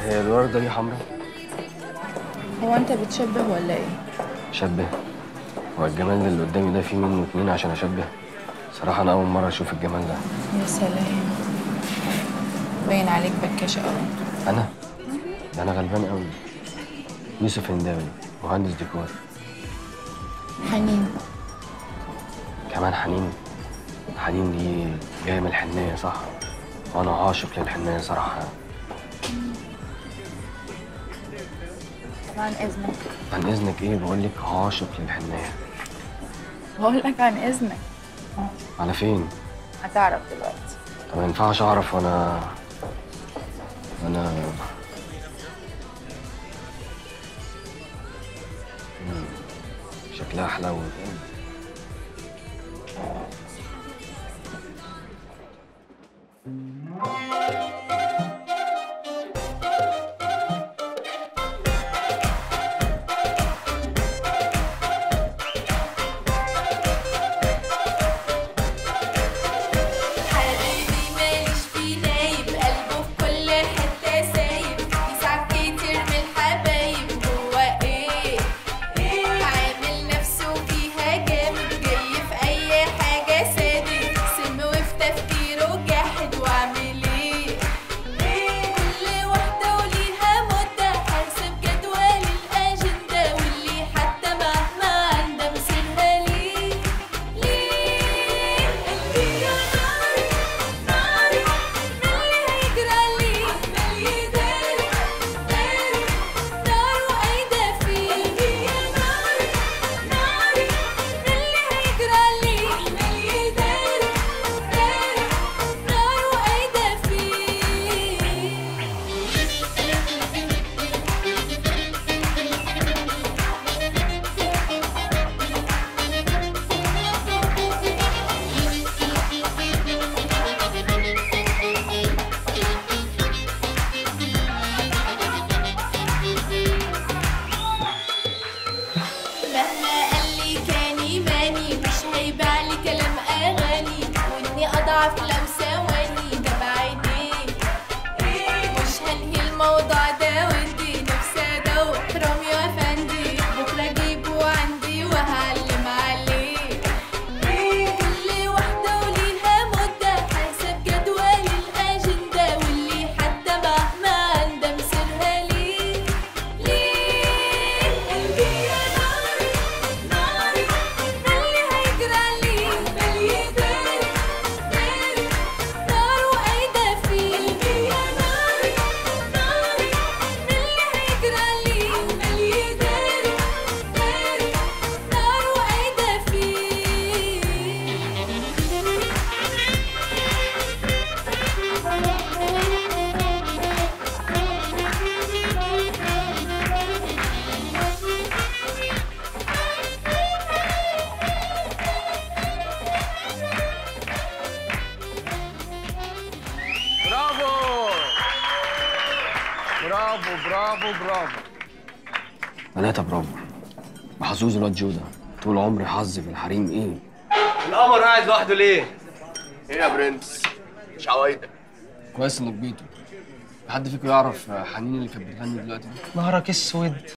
هي الوردة دي حمراء هو انت بتشبه ولا ايه؟ شبه هو الجمال اللي قدامي ده فيه منه اتنين عشان اشبه صراحة أنا أول مرة أشوف الجمال ده يا سلام باين عليك بكاشة قوي أنا ده أنا غلبان قوي يوسف هنداوي مهندس ديكور حنين كمان حنين حنين دي جاية من الحنية صح وأنا عاشق للحنية صراحة عن اذنك عن إذنك إيه بقول لك عاشق للحنية بقول لك عن اذنك على فين؟ هتعرف دلوقتي طب ما ينفعش أعرف وأنا أنا مم. شكلها حلوة حبيبي ماليش فيه نايب قلبه في كل حتة سايب يسعد كتير من الحبايب هو ايه عامل نفسه فيها جامد جاي في اي حاجة سادد سم وفي تفكيره جاحد واعمل ايه كل واحدة وليها مدة حاسب جدول الأجندة واللي حتى مهما عندها مسيرها ليه ليه قلبي يا ناري ناري اللي هيجرى ليه عمال يداري داري نار وقايدة فيه قلبي يا ناري ناري اللي هيجرى ليه عمال يداري داري نار وقايدة فيه مهما قال لي كان يماني مش هيبيع لي كلام اغاني واني اضعف لو ثواني ده بعينيه مش هنهي الموضوع ده ودي نفسي ادوق رامي وافندي بكره اجيبه عندي وهعلم عليه كل واحده وليها مده حسب جدول الاجنده واللي حتى مهما عندها مسيرها ليه ليه قلبي يا ناري ناري اللي هيجرى ليه عمال يداري داري نار وقايدة فيه قلبي يا ناري ناري اللي هيجرى ليه عمال يداري داري نار وقايدة فيه برافو برافو برافو برافو ثلاثة برافو محظوظ الواد جودة طول عمري حظي في الحريم إيه القمر قاعد لوحده ليه؟ ايه يا برنس؟ مش عوايدك كويس إنك جيتوا حد فيكم يعرف حنين اللي كانت بتغني دلوقتي دي؟ نهارك اسود